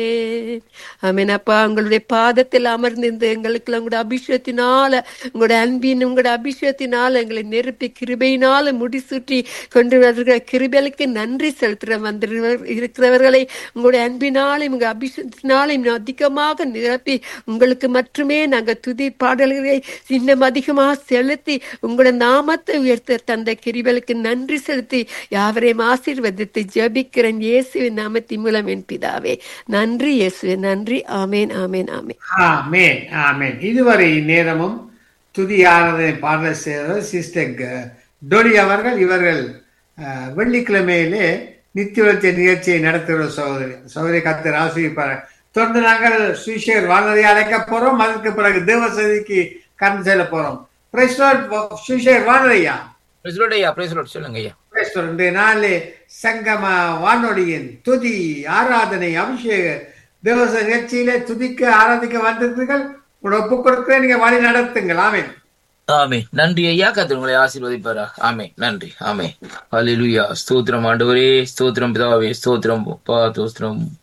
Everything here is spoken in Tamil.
ஆமென் அப்பா உங்களுடைய பாதத்தில் அமர்ந்திருந்து எங்களுக்கு உங்களுடைய அபிஷேகத்தினால உங்களுடைய அன்பின் உங்களுடைய அபிஷேகத்தினால எங்களை நெருப்பி கிருபையினால முடிசூட்டி கொண்டு வருகிற கிருபைகளுக்கு நன்றி செலுத்துற வந்து இருக்கிறவர்களை உங்களுடைய அன்பினாலும் உங்க அபிஷேகத்தினாலும் இன்னும் அதிகமாக நிரப்பி உங்களுக்கு மட்டுமே நாங்கள் துதி பாடல்களை இன்னும் அதிகமாக செலுத்தி உங்களுடைய நாமத்தை உயர்த்த தந்த கிருபைகளுக்கு நன்றி செலுத்தி யாவரையும் ஆசீர்வதித்து ஜெபிக்கிறேன் இயேசுவின் நாமத்தின் மூலம் என் பிதாவே நன்றி இயேசுவே நன்றி ஆமேன் ஆமேன் ஆமேன் ஆமென் ஆமென் இதுவரை நேரமும் துதி ஆராதனை பாடல் செய்தவர் சிஸ்டர் க- டொலி அவர்கள் இவர்கள் அஹ், வெள்ளிக்கிழமையிலே நித்திய வெளிச்ச நிகழ்ச்சியை நடத்துகிற சகோதரி சகோதரி கத்தர் ஆசிரியப்பார் தொடர்ந்து நாங்கள் சுவிசேர் வாழ்வதை அழைக்க போறோம் அதற்கு பிறகு தேவசதிக்கு கடந்து செல்ல போறோம் சுவிசேர் வானதையா பிரைஸ்லோட் ஐயா பிரைஸ்லோட் சொல்லுங்க ஐயா பேசுறோம். இன்றைய நாளிலே சங்கம வானொலியின் துதி ஆராதனை அபிஷேக தேவச நிகழ்ச்சியிலே துதிக்க ஆராதிக்க வந்திருக்கிறீர்கள் உங்களோட ஒப்பு கொடுக்கிறேன் நீங்க வழி நடத்துங்கள் ஆமென் ஆமே நன்றி ஐயா கத்தர் உங்களை ஆசீர்வதிப்பாரா ஆமே நன்றி ஆமே ஹalleluya ஸ்தோத்திரம் ஆண்டவரே ஸ்தோத்திரம் பிதாவே ஸ்தோத்திரம் அப்பா ஸ்தோத்திரம்